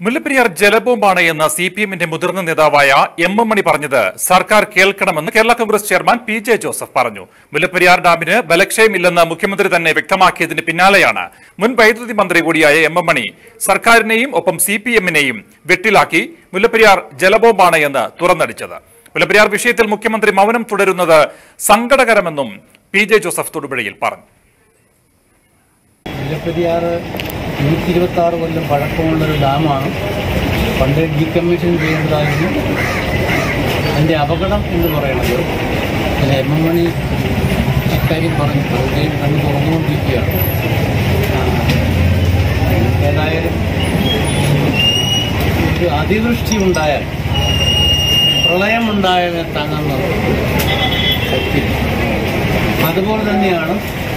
മുല്ലപ്പെരിയാർ ജലബോംബാണ് എന്ന് C P എമ്മിന്റെ മുതിർന്ന നേതാവായ എം എം മണി പറഞ്ഞത് സർക്കാർ കേൾക്കണമെന്ന് Kerala Congress chairman P J Joseph പറഞ്ഞു മുല്ലപ്പെരിയാർ ഡാമിന് ബലക്ഷയമില്ലെന്ന് മുഖ്യമന്ത്രി തന്നെ വ്യക്തമാക്കിയതിന് പിന്നാലെയാണ് മുൻ വൈദ്യുതി മന്ത്രി കൂടിയായ എം എം മണി സർക്കാരിനെയും ഒപ്പം സി പി എമ്മിനെയും വെട്ടിലാക്കി മുല്ലപ്പെരിയാർ ജലബോംബാണ് എന്ന് തുറന്നടിച്ചത് മുല്ലപ്പെരിയാർ വിഷയത്തിൽ മുഖ്യമന്ത്രി മൗനം തുടരുന്നത് സങ്കടകരമെന്നും പി ജെ ജോസഫ് തൊടുപുഴയിൽ പറഞ്ഞു മുല്ലപ്പെരിയാർ നൂറ്റി ഇരുപത്തി ആറ് കൊല്ലം പഴക്കമുള്ളൊരു ഡാമാണ് പണ്ട് ഡീകമ്മീഷൻ ചെയ്യേണ്ടതായിരുന്നു അതിൻ്റെ അപകടം എന്ന് പറയുന്നത് അതിൽ എം എം മണി ഇക്കാര്യം പറഞ്ഞു അദ്ദേഹം കണ്ണ് തുറന്നുകൊണ്ടിരിക്കുകയാണ് ഏതായാലും ഒരു അതിവൃഷ്ടി ഉണ്ടായാൽ പ്രളയമുണ്ടായാൽ താങ്ങുന്ന ശക്തി അതുപോലെ തന്നെയാണ്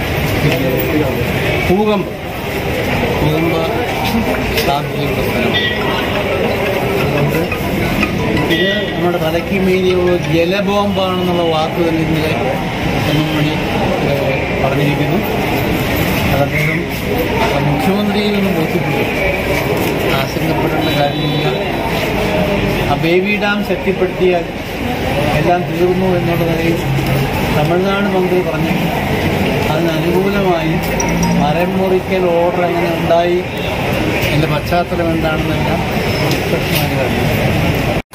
ഭൂകമ്പം ഭൂകമ്പ സാധ്യതയുള്ള സ്ഥലമാണ് അതുകൊണ്ട് ഇത് നമ്മുടെ തലയ്ക്ക് മീതിയുള്ള ജലബോംബാണെന്നുള്ള വാക്ക് തന്നെ ഇന്നലെ എന്നും മണി ഏഹ്, പറഞ്ഞിരിക്കുന്നു അത് അദ്ദേഹം മുഖ്യമന്ത്രിയിൽ നിന്ന് ബോധ്യപ്പെട്ടു ആശങ്കപ്പെടേണ്ട കാര്യമില്ല ആ ബേബി ഡാം ശക്തിപ്പെടുത്തിയാൽ എല്ലാം തീർന്നു എന്നുള്ള നിലയിൽ തമിഴ്നാട് മന്ത്രി പറഞ്ഞു അതിന് അനുകൂലമായി മരം മുറിക്കൽ ഓർഡർ എങ്ങനെ ഉണ്ടായി എൻ്റെ പശ്ചാത്തലം എന്താണെന്നെല്ലാം കൃഷ്ണമാര് പറഞ്ഞു